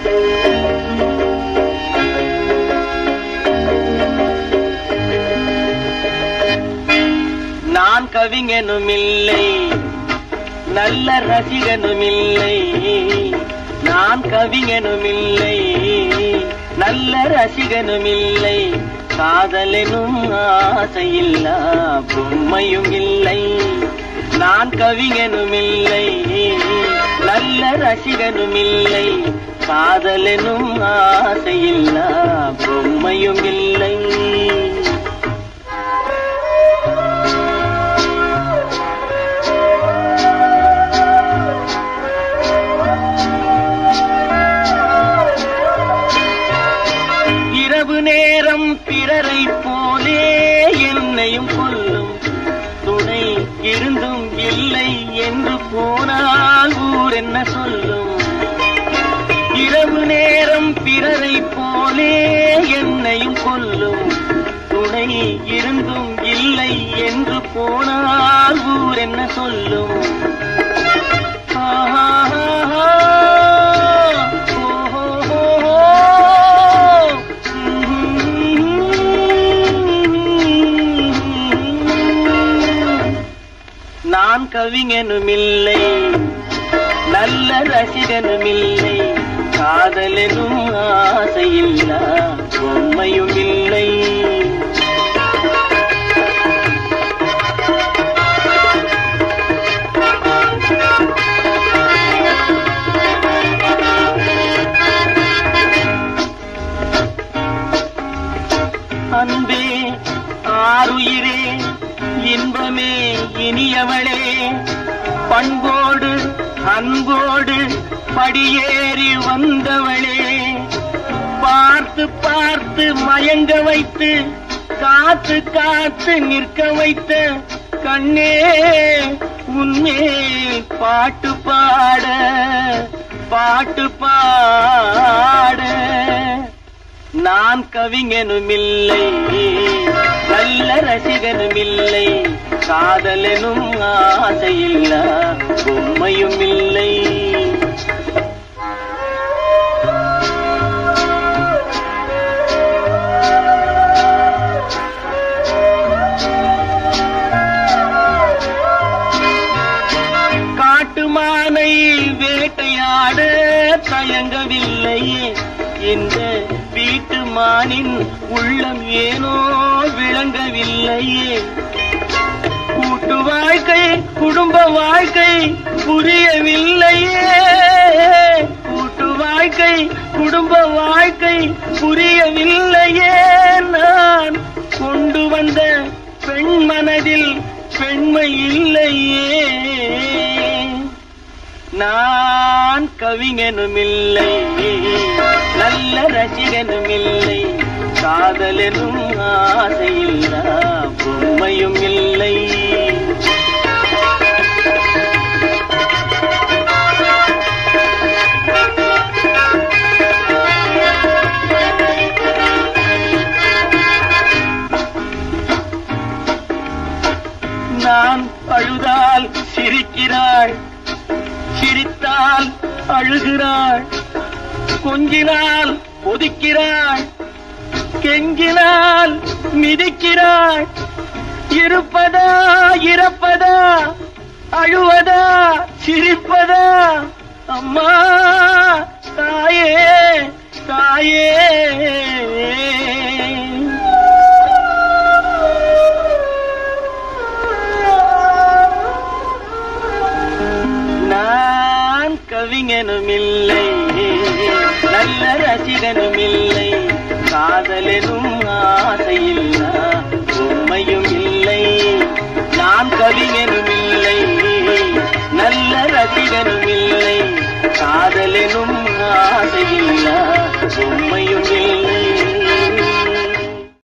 நான் கவிஞனும் இல்லை நல்ல ரசிகனும் இல்லை நான் கவிஞனும் இல்லை நல்ல ரசிகனும் இல்லை காதலெனும் ஆசையில்லா பொம்மையும் இல்லை நான் கவிஞனும் இல்லை நல்ல ரசிகனும் இல்லை காதலெனும் ஆசையில்லா பொம்மையும் இல்லை இரவு நேரம் பிறரை போலே என்னையும் கொல்லும் துணை இருந்தும் இல்லை என்று போனால் ஊர் என்ன சொல்லும் இரவு நேரம் பிறரை போலே என்னையும் கொல்லும் துணை இருந்தும் இல்லை என்று போனால் ஊர் என்ன சொல்லும் ஆஹா, ஓஹோ, நான் கவிஞனும் இல்லை நல்ல ரசிகனும் இல்லை காதலெனும் ஆசையில்லா பொம்மையும் இல்லை அன்பே ஆருயிரே இன்பமே இனியவளே பண்போடு அன்போடு படியேறி வந்தவளே பார்த்து பார்த்து மயங்க வைத்து காத்து காத்து நிற்க வைத்த கண்ணே உன்மே பாட்டு பாட பாட்டு பாட நான் கவிஞனும் இல்லை நல்ல ரசிகனும் இல்லை காதலனும் ஆசையில்லா பொம்மையும் இல்லை காட்டுமானை வேட்டையாட தயங்கவில்லையே இந்த வீட்டு மானின் உள்ளம் ஏனோ விளங்கவில்லையே கூட்டு வாழ்க்கை குடும்ப வாழ்க்கை புரியவில்லையே கூட்டு வாழ்க்கை குடும்ப வாழ்க்கை புரியவில்லையே நான் கொண்டு வந்த பெண் மனதில் பெண்மை இல்லையே நான் கவிஞனும் இல்லை நல்ல ரசிகனும் இல்லை காதலனும் ஆசையில்லா பொம்மையும் இல்லை நான் அழுதால் சிரிக்கிறாள் சிரித்தால் அழுகிறாள் கொஞ்சினால் ஒதுக்கிறாள் கெஞ்சினால் மிதிக்கிறாள் இருப்பதா இறப்பதா அழுவதா சிரிப்பதா அம்மா தாயே தாயே நான் கவிஞனும் இல்லை